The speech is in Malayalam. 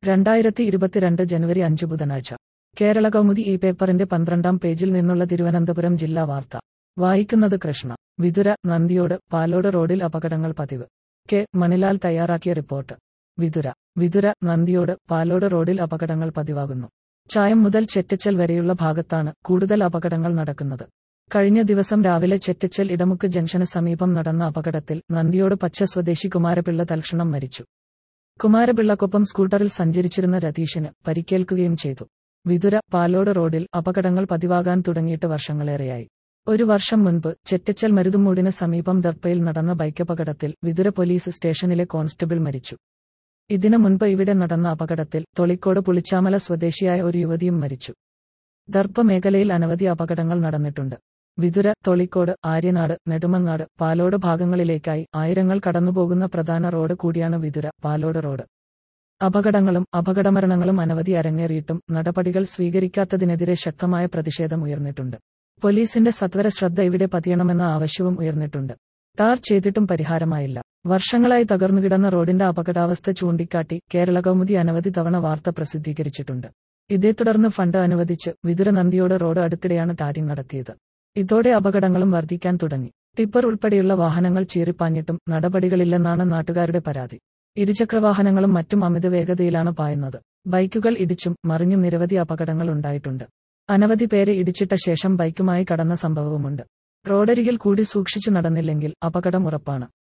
രണ്ടായിരത്തി ഇരുപത്തിരണ്ട് ജനുവരി അഞ്ച് ബുധനാഴ്ച കേരള കൗമുദി ഈ പേപ്പറിന്റെ പന്ത്രണ്ടാം പേജിൽ നിന്നുള്ള തിരുവനന്തപുരം ജില്ലാ വാർത്ത വായിക്കുന്നത് കൃഷ്ണ വിതുര നന്ദിയോട് പാലോട് റോഡിൽ അപകടങ്ങൾ പതിവ് കെ മണിലാൽ തയ്യാറാക്കിയ റിപ്പോർട്ട് വിതുര വിതുര നന്ദിയോട് പാലോട് റോഡിൽ അപകടങ്ങൾ പതിവാകുന്നു ചായം മുതൽ ചെറ്റച്ചൽ വരെയുള്ള ഭാഗത്താണ് കൂടുതൽ അപകടങ്ങൾ നടക്കുന്നത് കഴിഞ്ഞ ദിവസം രാവിലെ ചെറ്റച്ചൽ ഇടമുക്ക് ജംഗ്ഷന് സമീപം നടന്ന അപകടത്തിൽ നന്ദിയോട് പച്ച സ്വദേശി കുമാരപിള്ള തൽക്ഷണം മരിച്ചു കുമാരപിള്ളക്കൊപ്പം സ്കൂട്ടറിൽ സഞ്ചരിച്ചിരുന്ന രതീഷിന് പരിക്കേൽക്കുകയും ചെയ്തു വിതുര പാലോട് റോഡിൽ അപകടങ്ങൾ പതിവാകാൻ തുടങ്ങിയിട്ട് വർഷങ്ങളേറെയായി ഒരു വർഷം മുൻപ് ചെറ്റച്ചൽ മരുതുമൂടിന് സമീപം ദർപ്പയിൽ നടന്ന ബൈക്കപകടത്തിൽ വിതുര പോലീസ് സ്റ്റേഷനിലെ കോൺസ്റ്റബിൾ മരിച്ചു ഇതിനു മുൻപ് ഇവിടെ നടന്ന അപകടത്തിൽ തൊളിക്കോട് പുളിച്ചാമല സ്വദേശിയായ ഒരു യുവതിയും മരിച്ചു ദർപ്പ മേഖലയിൽ അനവധി അപകടങ്ങൾ നടന്നിട്ടുണ്ട് വിതുര തൊളിക്കോട് ആര്യനാട് നെടുമങ്ങാട് പാലോട് ഭാഗങ്ങളിലേക്കായി ആയിരങ്ങൾ കടന്നുപോകുന്ന പ്രധാന റോഡ് കൂടിയാണ് വിതുര പാലോട് റോഡ് അപകടങ്ങളും അപകടമരണങ്ങളും അനവധി അരങ്ങേറിയിട്ടും നടപടികൾ സ്വീകരിക്കാത്തതിനെതിരെ ശക്തമായ പ്രതിഷേധം ഉയർന്നിട്ടുണ്ട് പോലീസിന്റെ സത്വര ശ്രദ്ധ ഇവിടെ പതിയണമെന്ന ആവശ്യവും ഉയർന്നിട്ടുണ്ട് ടാർ ചെയ്തിട്ടും പരിഹാരമായില്ല വർഷങ്ങളായി തകർന്നുകിടന്ന റോഡിന്റെ അപകടാവസ്ഥ ചൂണ്ടിക്കാട്ടി കേരള കൗമുദി അനവധി തവണ വാർത്ത പ്രസിദ്ധീകരിച്ചിട്ടുണ്ട് ഇതേ തുടർന്ന് ഫണ്ട് അനുവദിച്ച് വിതുര നന്ദിയോട് റോഡ് അടുത്തിടെയാണ് ടാരിംഗ് നടത്തിയത് ഇതോടെ അപകടങ്ങളും വർദ്ധിക്കാൻ തുടങ്ങി ടിപ്പർ ഉൾപ്പെടെയുള്ള വാഹനങ്ങൾ ചീറിപ്പാഞ്ഞിട്ടും നടപടികളില്ലെന്നാണ് നാട്ടുകാരുടെ പരാതി ഇരുചക്രവാഹനങ്ങളും മറ്റും അമിത വേഗതയിലാണ് പായുന്നത് ബൈക്കുകൾ ഇടിച്ചും മറിഞ്ഞും നിരവധി അപകടങ്ങൾ ഉണ്ടായിട്ടുണ്ട് അനവധി പേരെ ഇടിച്ചിട്ട ശേഷം ബൈക്കുമായി കടന്ന സംഭവവുമുണ്ട് റോഡരികിൽ കൂടി സൂക്ഷിച്ചു നടന്നില്ലെങ്കിൽ അപകടം ഉറപ്പാണ്